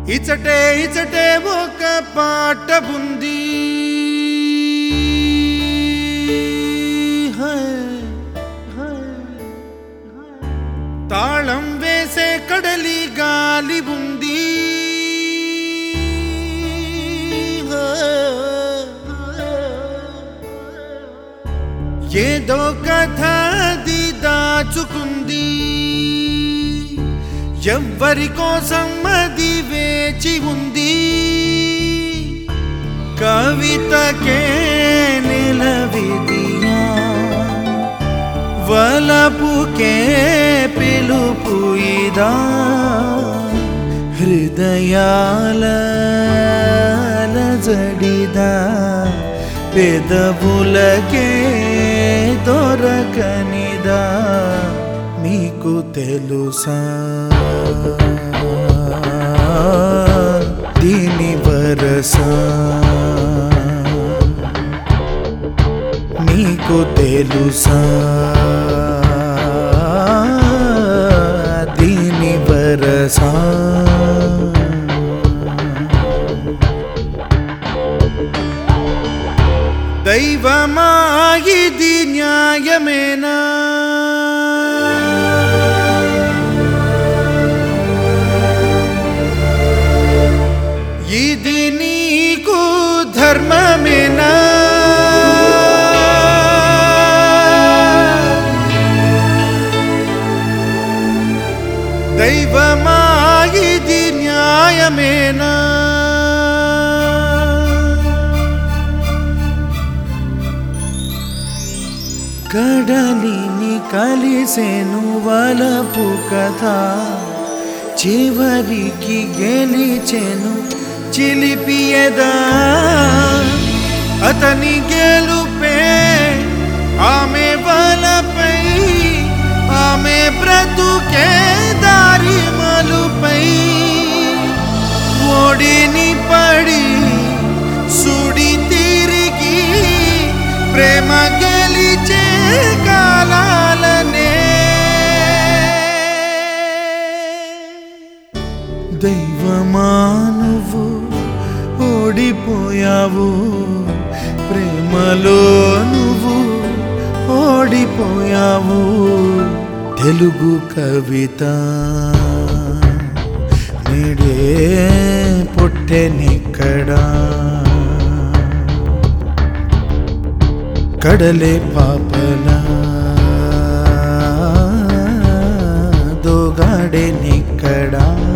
ఇచటే ఇచటే ఒక పాట ఉంది హై, హై, హై. తాళం వేసే కడలి గాలి ఉంది ఏదో కథ అది దాచుకుంది ఎవ్వరి కోసం అది వేచి ఉంది కవితకే నిలవిదియా వలపుకే పిలుపు ఇదా హృదయాల జడిదా పెదవులకే దొరకనిదా మీకు తెలుసా దీని వరసా నీకు తెలుసా దీని వరసా దైవమా ఇది న్యాయమేనా ఇది నీకు ధర్మమేనా దైవమా ఇది న్యాయమేనా కడలిని కలిసెను వలపు కథ చివరికి గెలిచెను చిలిపియదా అతని గెలుపే ఆమె వలపై ఆమె బ్రతుకే దారి మలుపై ఓడిని పడి సుడి తిరిగి ప్రేమ గెలిచే కాలాలనే దైవమా నువ్వు ఓడిపోయావు ప్రేమలో నువ్వు ఓడిపోయావు తెలుగు కవిత నేడే పుట్టెనిక్కడా కడలే పాపలా దోగాడే నిక్కడా